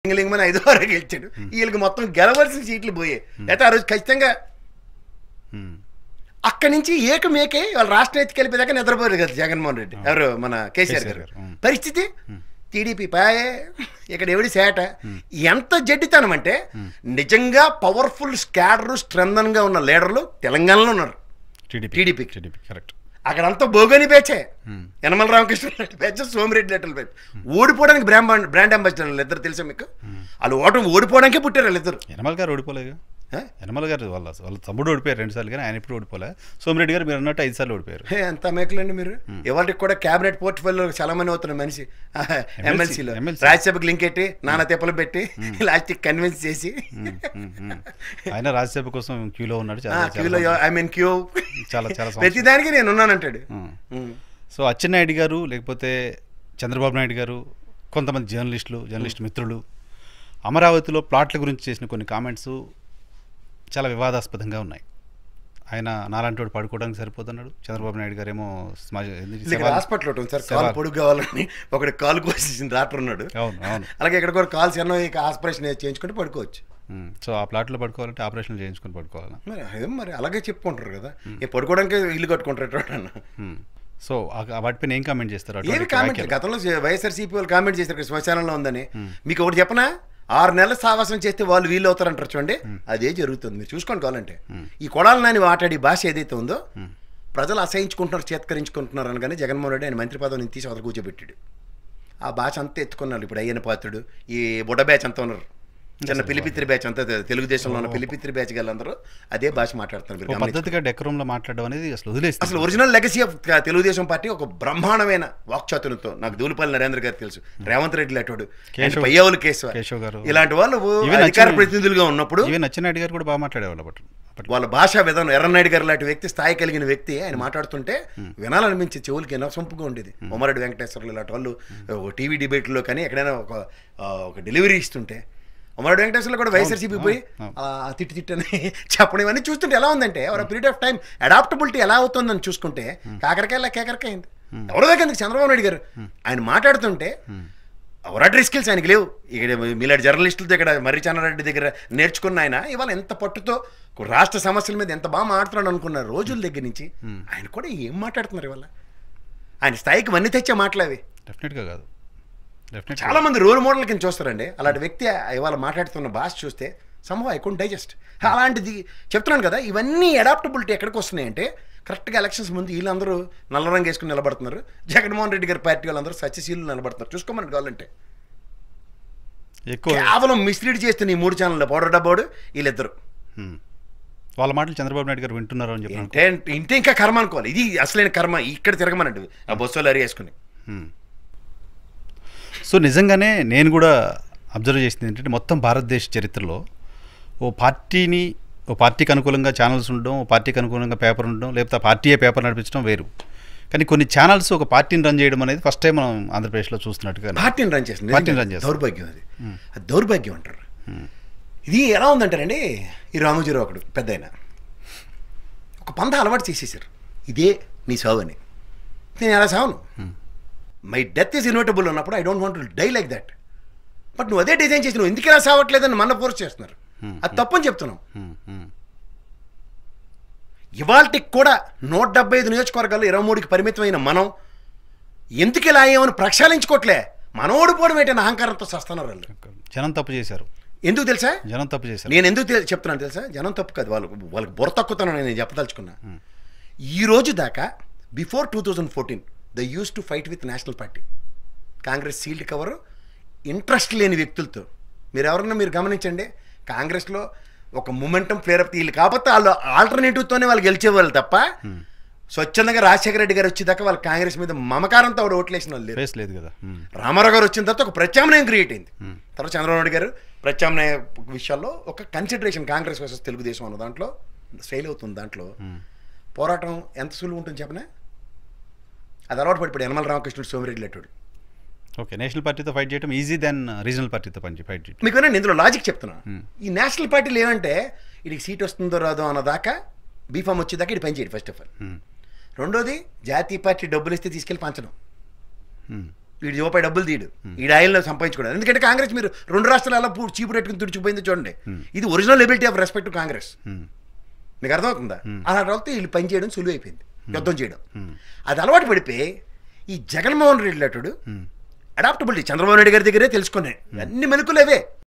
లింగమని ఐదో ఆరో గెలిచాడు వీళ్ళకి మొత్తం గెలవలసిన సీట్లు పోయాయి అయితే ఆ రోజు ఖచ్చితంగా ఉమ్. అక్కడి నుంచి ఏకమేకే వాళ్ళ రాష్ట్రం ఎత్తుకెళ్ళిపోయాక నిద్రపోయారు కదా జగన్మోహన్ రెడ్డి ఎవరు మన కేసీఆర్ కేసీఆర్ గారు గారు, ఉం. పరిస్థితి టీడీపీ పాయే ఇక్కడ ఎవడి సేట ఎంత జడ్డితనం అంటే నిజంగా పవర్ఫుల్ స్కాడర్ స్ట్రెందన్ గా ఉన్న లీడర్లు తెలంగాణలో ఉన్నారు టీడీపీ టీడీపీ టీడీపీ కరెక్ట్ అక్కడంతా బోగని బేచే యనమల రామకృష్ణ రెడ్డి బేచ్ సోమిరెడ్డి రెడ్డి బేచ్ ఓడిపోవడానికి బ్రాండ్ బ్రాండ్ అంబాసిడర్ ఇద్దరు తెలుసా మీకు వాళ్ళు ఓటమి ఓడిపోవడానికే పుట్టారు వాళ్ళిద్దరు యనమల గారు ఓడిపోలేదు ఆ? యనమల గారు వాళ్ళ వాళ్ళ తమ్ముడు ఓడిపోయారు రెండు సార్లు కానీ ఆయన ఇప్పుడు ఓడిపోలే సోమిరెడ్డి గారు మీరు అన్నట్టు ఐదు సార్లు ఓడిపోయారు హే, ఎంత మేకలండి మీరు ఇవాళ కూడా క్యాబినెట్ పోర్ట్ఫోలియో చాలా మంది అవుతున్న మనిషి ఎమ్మెల్సీలో MLC. రాజ్యసభకు లింక్ పెట్టి నానా తెప్పలు పెట్టి లాస్ట్ కన్విన్స్ చేసి ఉమ్, ఉమ్. ఆయన రాజ్యసభ కోసం క్యూలో ఉన్నాడు చాలా క్యూలో చాలా- ఐ మీన్ క్యూ చాలా చాలా సంవత్సరాలు. ప్రతిదానికి నేను ఉన్నానంటాడు ఉమ్. ఉమ్. సో అచ్చెన్నాయుడు గారు లేకపోతే చంద్రబాబు నాయుడు గారు కొంతమంది జర్నలిస్టులు జర్నలిస్ట్ మిత్రులు అమరావతిలో ప్లాట్ల గురించి చేసిన కొన్ని కామెంట్స్ చాలా వివాదాస్పదంగా ఉన్నాయి ఆయన నాలాంటి వాడు పడుకోవడానికి సరిపోతున్నాడు చంద్రబాబు నాయుడు గారు ఏమో స్మ- ఏంది ఇక్కడ శవాలు- హాస్పిటల్ ఉంటుంది సార్ కాలు శవాలు. పొడుగు కావాలని ఒకటి కాలు కోసేసిన డాక్టర్ ఉన్నాడు అవును అవును అలాగే ఇక్కడ కూడా కాల్స్ ఎన్నో ఇక ఆపరేషన్ చేయించుకుంటే పడుకోవచ్చు ఉమ్. సో ఆ ప్లాట్లో పడుకోవాలంటే ఆపరేషన్ చేయించుకొని పడుకోవాలా మరి అదే మరి అలాగే చెప్పుకుంటారు కదా ఏ పడుకోవడానికి ఇల్లు కట్టుకుంటారు అన్న ఉమ్. సో ఆ- వాటిపైన ఏం కామెంట్ చేస్తారు ఏమి అటువంటి కామెంట్ వ్యాఖ్యలు? గతంలో వైఎస్ఆర్సీపీ వాళ్ళు కామెంట్ చేశారు ఇక్కడ శ్మశానంలో ఉందని మీకు ఒకటి చెప్పనా ఆరు నెలల సావాసం చేస్తే వాళ్ళు వీళ్ళు అవుతారంటారు చూడండి అదే జరుగుతుంది మీరు చూసుకోండి కావాలంటే ఈ కొడాలి నాని మాట్లాడే భాష ఏదైతే ఉందో ప్రజలు అసహించుకుంటున్నారు చేత్కరించుకుంటున్నారు అనగానే జగన్మోహన్ రెడ్డి ఆయన మంత్రి పదవి నుంచి తీసి అవతల కూర్చోబెట్టాడు ఆ భాష అంతా ఎత్తుకున్నారు ఇప్పుడు అయ్యన పాత్రుడు ఈ బుడ్డ బ్యాచ్ అంతా ఉన్నారు చిన్న పిలిపిత్రి బ్యాచ్ అంతా తెలుగుదేశంలో ఉన్న పిలిపిత్రి బ్యాచ్ గలందరూ అదే భాష మాట్లాడుతున్నారు ఓ మీరు గమనించండి. పద్ధతిగా డెకరంలో మాట్లాడడం అనేది అసలు వదిలేస్తుంది అసలు original legacy of Telugu Desam party ఒక బ్రహ్మాండమైన వాక్చాతుర్యంతో నాకు దూలిపల్లి నరేంద్ర గారు తెలుసు రేవంత్ రెడ్డి లాంటి కేశవ్- పయ్యవులు కేశవ కేశవ్ గారు. ఇలాంటి వాళ్ళు ఈవెన్ అధికార నచ్చిన- ప్రతినిధులుగా ఉన్నప్పుడు ఈవెన్ నచ్చినాయుడు గారు కూడా బాగా మాట్లాడేవాళ్ళు అప్పట్లో అప్పట్లో వాళ్ళ భాషా విధానం ఎర్రనాయుడు గారు లాంటి వ్యక్తి స్థాయి కలిగిన వ్యక్తి ఆయన మాట్లాడుతుంటే వినాలనిపించే చెవులకి ఎన్నో సొంపుగా ఉండేది ఉమారెడ్డి వెంకటేశ్వర్లు ఇలాంటి వాళ్ళు ఒక టీవీ డిబేట్లో కానీ ఎక్కడైనా ఒక ఆ, ఒక డెలివరీ ఇస్తుంటే ఉమారెడ్డి వెంకటేశ్వర్లు కూడా వైఎస్ఆర్సీపీ పోయి అవును. ఆ, తిట్టి తిట్టని చెప్పడం ఇవన్నీ చూస్తుంటే ఎలా ఉందంటే ఒక పీరియడ్ ఆఫ్ టైం అడాప్టబిలిటీ ఎలా అవుతుందని చూసుకుంటే కాకరకాయలా కేకరకాయ అయింది ఎవరో దగ్గర ఎందుకు చంద్రబాబు నాయుడు గారు ఆయన మాట్లాడుతుంటే ఎవరాటరీ స్కిల్స్ ఆయనకి లేవు ఇక్కడ మీలాంటి జర్నలిస్టులతో ఇక్కడ మర్రి చెన్నారెడ్డి దగ్గర నేర్చుకున్న ఆయన ఇవాళ ఎంత పట్టుతో రాష్ట్ర సమస్యల మీద ఎంత బాగా మాట్లాడుతున్నాడు అనుకున్న రోజుల దగ్గర నుంచి ఆయన కూడా ఏం మాట్లాడుతున్నారు ఇవాళ ఆయన స్థాయికి వన్నీ తెచ్చే మాటలవి డెఫినెట్గా కాదు డెఫినెట్ చాలా మంది రోల్ మోడల్ కింద చూస్తారండి అలాంటి వ్యక్తి ఇవాళ మాట్లాడుతున్న భాష చూస్తే సంభవం ఐ కొంట్ డైజెస్ట్ అలాంటిది చెప్తున్నాను కదా ఇవన్నీ అడాప్టబిలిటీ ఎక్కడికి వస్తున్నాయంటే కరెక్ట్గా ఎలక్షన్స్ ముందు వీళ్ళందరూ నల్ల రంగు వేసుకుని నిలబడుతున్నారు జగన్మోహన్ రెడ్డి గారి పార్టీ వాళ్ళందరూ సత్యశీలు నిలబడుతున్నారు చూసుకోమని కావాలంటే ఎక్కువ కేవలం మిస్లీడ్ చేస్తున్న ఈ మూడు ఛానల్ పౌడర్ డబ్బోడు వీళ్ళిద్దరు ఉమ్. వాళ్ళ మాటలు చంద్రబాబు నాయుడు గారు వింటున్నారు అని చెప్పి ఇంటే ఇంటే ఇంకా కర్మ అనుకోవాలి ఇది అసలైన కర్మ ఇక్కడ తిరగమనండి ఆ బస్సులో అరి వేసుకుని సో నిజంగానే నేను కూడా అబ్జర్వ్ చేసింది ఏంటంటే మొత్తం భారతదేశ చరిత్రలో ఓ పార్టీని ఓ పార్టీకి అనుకూలంగా ఛానల్స్ ఉండడం ఓ పార్టీకి అనుకూలంగా పేపర్ ఉండడం లేకపోతే ఆ పార్టీయే పేపర్ నడిపించడం వేరు కానీ కొన్ని ఛానల్స్ ఒక పార్టీని రన్ చేయడం అనేది ఫస్ట్ టైం మనం ఆంధ్రప్రదేశ్లో చూస్తున్నట్టుగా పార్టీని రన్ చేస్తుంది పార్టీని రన్ చేస్తుంది. దౌర్భాగ్యం అది అది దౌర్భాగ్యం అంటారు ఇది ఎలా ఉందంటారండి ఈ రామోజీరావు ఒకడు పెద్ద ఆయన ఒక పంద అలవాటు చేసేసారు ఇదే నీ సావు అని నేను ఎలా సావను మై డెత్ ఈస్ ఇన్వర్టబుల్ ఉన్నప్పుడు I don't want to die like that but నువ్వు అదే డిజైన్ చేసి నువ్వు ఎందుకు ఇలా సావట్లేదని మన ఫోర్స్ చేస్తున్నారు అది తప్పని చెప్తున్నాం ఉమ్, ఉమ్. ఇవాళకి కూడా నూట డెబ్బై ఐదు నియోజకవర్గాల్లో ఇరవై మూడుకి పరిమితమైన మనం ఎందుకు ఇలా అయ్యామని ప్రక్షాళించుకోవట్లే మనం ఓడిపోవడం ఏంటని అహంకారంతో సస్తున్నారు వాళ్ళు జనం తప్పు చేశారు ఎందుకు తెలుసా జనం తప్పు చేశారు నేను ఎందుకు తె- చెప్తున్నాను తెలుసా జనం తప్పు కాదు వాళ్ళకు వాళ్ళకి బుర్ర తక్కువతనం నేను చెప్పదలుచుకున్నా ఈ రోజు దాకా before two thousand fourteen they used to fight with national party Congress sealed cover interest లేని వ్యక్తులతో మీరు ఎవరన్నా మీరు గమనించండి కాంగ్రెస్లో ఒక మూమెంటం ఫ్లేర్ అప్ వీళ్ళు కాకపోతే వాళ్ళు ఆల్టర్నేటివ్తోనే వాళ్ళు గెలిచేవాళ్ళు తప్ప స్వచ్ఛందంగా రాజశేఖర రెడ్డి గారు వచ్చేదాకా వాళ్ళు కాంగ్రెస్ మీద మమకారంతో ఆవిడ ఓట్లేసిన వాళ్ళు లేరు ఫేస్ లేదు కదా ఉమ్, రామారావు గారు వచ్చిన తర్వాత ఒక ప్రత్యామ్నాయం క్రియేట్ అయింది తర్వాత చంద్రబాబు నాయుడు గారు ప్రత్యామ్నాయ విషయాల్లో ఒక కన్సిడరేషన్ కాంగ్రెస్ వర్సెస్ తెలుగుదేశం అన్న దాంట్లో స్టైల్ అవుతుంది దాంట్లో పోరాటం ఎంత సులువు ఉంటుంది చెప్పనా అది అలవాటు పడిపోయాడు యనమల రామకృష్ణుడు సోమిరెడ్డి లెట్టుడు ఓకే నేషనల్ పార్టీతో ఫైట్ చేయడం ఈజీ దెన్ రీజనల్ పార్టీతో పని ఫైట్ చేయడం మీకు నేను ఇందులో లాజిక్ చెప్తున్నా ఈ నేషనల్ పార్టీలు ఏమంటే వీడికి సీట్ వస్తుందో రాదో అన్నదాకా బీఫామ్ వచ్చేదాకా ఇది పనిచేయడు ఫస్ట్ ఆఫ్ ఆల్ ఉమ్, రెండోది జాతీయ పార్టీ డబ్బులు ఇస్తే తీసుకెళ్ళి పంచడం ఉమ్, వీడి రూపాయి డబ్బులు తీయడు ఈ ఆయిల్లో సంపాదించుకోవడం ఎందుకంటే కాంగ్రెస్ మీరు రెండు రాష్ట్రాలు ఎలా పూ- చీపు పెట్టుకుని తుడిచిపోయింది చూడండి ఇది original ability of respect to Congress um, మీకు అర్థమవుతుందా అలా వాళ్ళతో వీళ్ళు పని చేయడం సులువు అయిపోయింది యుద్ధం చేయడం అది అలవాటు పడిపోయి ఈ జగన్మోహన్ రెడ్డి లాంటి ఉమ్, అడాప్టబిలిటీ చంద్రబాబు నాయుడు గారి దగ్గరే తెలుసుకున్నాయి అన్ని మెలకులు అవే